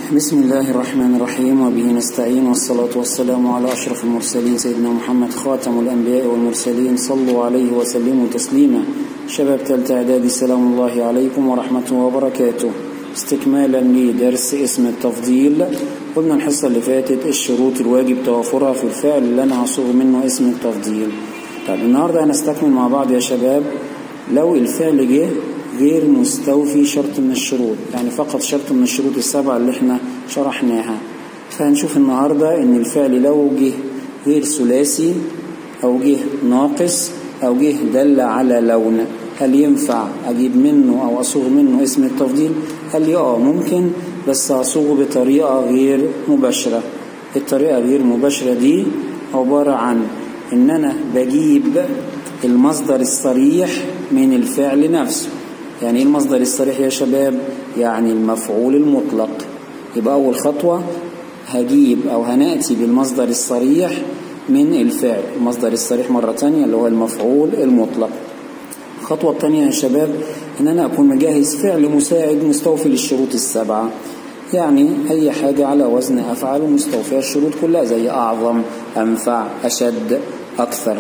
بسم الله الرحمن الرحيم وبه نستعين والصلاة والسلام على أشرف المرسلين سيدنا محمد خاتم الأنبياء والمرسلين صلوا عليه وسلموا تسليما شباب تالتة إعدادي سلام الله عليكم ورحمته وبركاته استكمالا لدرس اسم التفضيل قلنا الحصة اللي فاتت الشروط الواجب توافرها في الفعل اللي أنا هصوغ منه اسم التفضيل طيب النهاردة هنستكمل مع بعض يا شباب لو الفعل جه غير مستوفي شرط من الشروط يعني فقط شرط من الشروط السبعة اللي احنا شرحناها فهنشوف النهاردة ان الفعل لو جه غير ثلاثي او جه ناقص او جه دل على لون هل ينفع اجيب منه او اصوغ منه اسم التفضيل قال لي اه ممكن بس اصوغه بطريقة غير مباشرة الطريقة غير مباشرة دي عبارة عن ان انا بجيب المصدر الصريح من الفعل نفسه يعني ايه المصدر الصريح يا شباب يعني المفعول المطلق يبقى اول خطوة هجيب او هنأتي بالمصدر الصريح من الفعل المصدر الصريح مرة تانية اللي هو المفعول المطلق الخطوة الثانية يا شباب ان انا اكون مجهز فعل مساعد مستوفي للشروط السبعة يعني اي حاجة على وزن افعل مستوفية الشروط كلها زي اعظم انفع اشد اكثر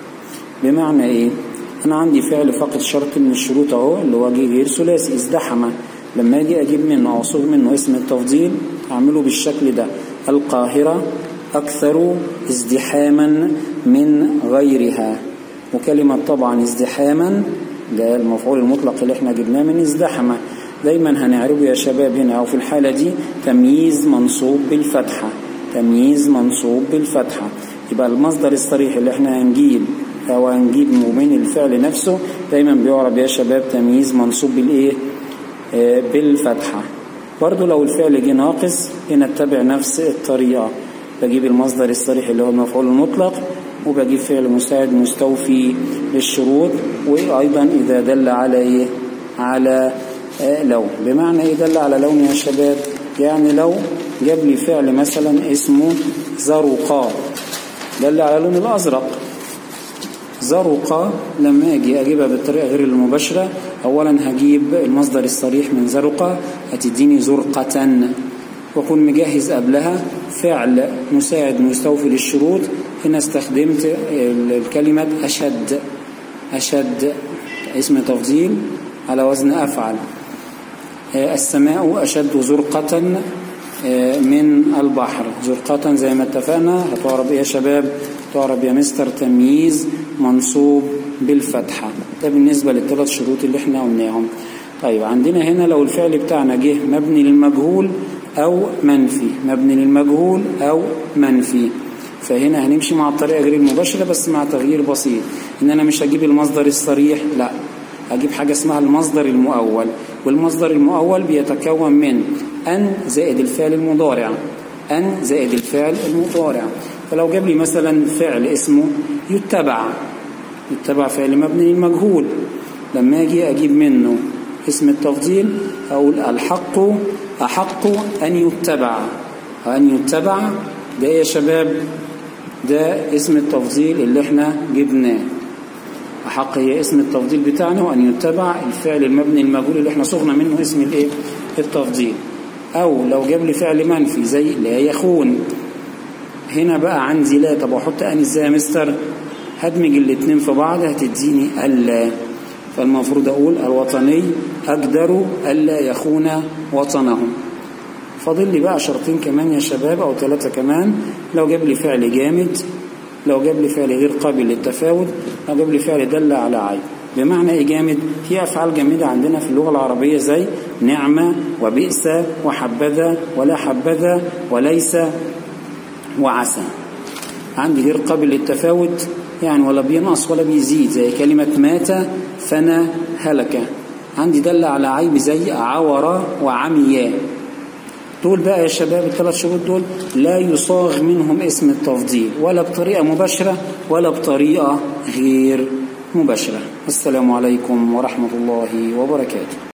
بمعنى ايه انا عندي فعل فقط شرط من الشروط اهو اللي هو غير ثلاثي ازدحم لما اجي اجيب منه او اصوغ منه اسم التفضيل اعمله بالشكل ده القاهرة اكثر ازدحاما من غيرها وكلمة طبعا ازدحاما ده المفعول المطلق اللي احنا جبناه من ازدحم دايما هنعربه يا شباب هنا او في الحالة دي تمييز منصوب بالفتحة تمييز منصوب بالفتحة يبقى المصدر الصريح اللي احنا هنجيب او هنجيب من الفعل نفسه دايما بيعرب يا شباب تمييز منصوب بالايه آه بالفتحة برضو لو الفعل جه ناقص نتبع نفس الطريقة بجيب المصدر الصريح اللي هو المفعول المطلق وبجيب فعل مساعد مستوفي للشروط وايضا اذا دل على ايه على آه لون بمعنى ايه دل على لون يا شباب يعني لو جاب لي فعل مثلا اسمه زرقاء دل على لون الازرق زرقة لما اجي اجيبها بالطريقة غير المباشرة اولا هجيب المصدر الصريح من زرقة هتديني زرقة واكون مجهز قبلها فعل مساعد مستوفي للشروط هنا استخدمت الكلمة أشد أشد اسم تفضيل على وزن أفعل السماء أشد زرقة من البحر زرقة زي ما اتفقنا هتعرب ايه يا شباب تعرب يا مستر تمييز منصوب بالفتحة ده بالنسبة للثلاث شروط اللي احنا قلناهم طيب عندنا هنا لو الفعل بتاعنا جه مبني للمجهول أو منفي مبني للمجهول أو منفي فهنا هنمشي مع الطريقة غير المباشرة بس مع تغيير بسيط إن أنا مش هجيب المصدر الصريح لا هجيب حاجة اسمها المصدر المؤول والمصدر المؤول بيتكون من أن زائد الفعل المضارع أن زائد الفعل المضارع فلو جاب لي مثلا فعل اسمه يتبع يتبع فعل مبني للمجهول لما أجي أجيب منه اسم التفضيل أقول الحق أحق أن يتبع أن يتبع ده يا شباب ده اسم التفضيل اللي احنا جبناه أحق هي اسم التفضيل بتاعنا وأن يتبع الفعل المبني المجهول اللي احنا صغنا منه اسم الايه التفضيل أو لو جاب لي فعل منفي زي لا يخون هنا بقى عندي لا طب أحط أن ازاي يا مستر هدمج الاتنين في بعض هتديني ألا فالمفروض أقول الوطني أقدر ألا يخون وطنه فاضل لي بقى شرطين كمان يا شباب أو ثلاثة كمان لو جاب لي فعل جامد لو جاب لي فعل غير قابل للتفاوت لو جاب لي فعل دل على عيب بمعنى ايه جامد في افعال جامده عندنا في اللغه العربيه زي نعمه وبئس وحبذا ولا حبذا وليس وعسى عندي غير قابل للتفاوت يعني ولا بينقص ولا بيزيد زي كلمه مات فنى هلك عندي دل على عيب زي عور وعمياء دول بقى يا شباب الثلاث شروط دول لا يصاغ منهم اسم التفضيل ولا بطريقة مباشرة ولا بطريقة غير مباشرة السلام عليكم ورحمة الله وبركاته